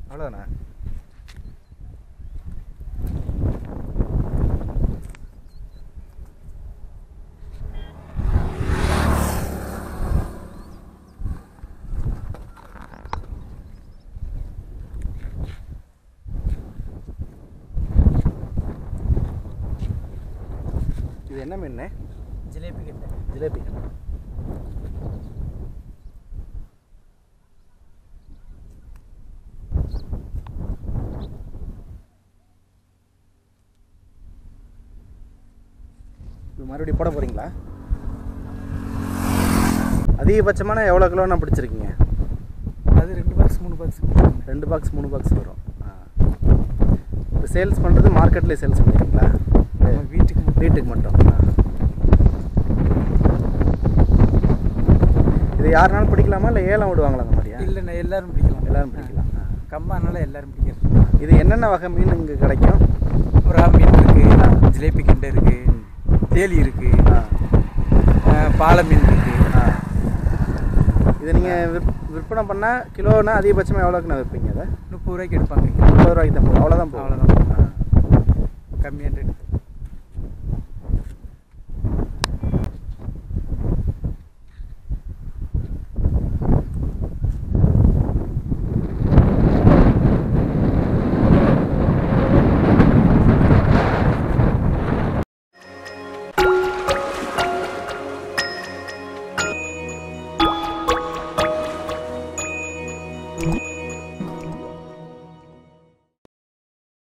அவ்வளோதானே இது என்ன மீன் ஜிலேபி கிட்ட ஜிலேபி கண்ணா இது மறுபடியும் போட போகிறீங்களா அதிகபட்சமான எவ்வளோ கிலோண்ணா பிடிச்சிருக்கீங்க அது ரெண்டு பாக்ஸ் மூணு பாக்ஸ் ரெண்டு பாக்ஸ் மூணு பாக்ஸ் வரும் ஆ இப்போ சேல்ஸ் பண்ணுறது மார்க்கெட்லேயே சேல்ஸ் பண்ணுறீங்களா வீட்டுக்கு மட்டும். வீட்டுக்கு மட்டும் ஆ. இது யாருனாலும் பிடிக்கலாமா இல்லை ஏலம் விடுவாங்களா அந்த மாதிரியா இல்லைண்ணா எல்லாரும் பிடிக்கலாம் எல்லாரும் பிடிக்கலாம் ஆ. கம்பானால எல்லாரும் பிடிக்கிறது இது என்னென்ன வகை மீன் இங்கே கிடைக்கும் புறா மீன் இருக்கு ஜிலேபி கெண்டை இருக்கு தேலி இருக்கு ஆ அஹ், பாலை மீன் இருக்கு ஆ இதை நீங்கள் விற் விற்பனை பண்ணால் கிலோனா அதிகபட்சமாக எவ்வளோக்குண்ணா விற்பீங்க அதை முப்பது ரூபாய்க்கு எடுப்பாங்க முப்பது ரூபாய்க்கு தான் போகும் அவ்வளோதான் போகும் அவ்வளோதான். ஆ. கம்மியான ரேட் ஆ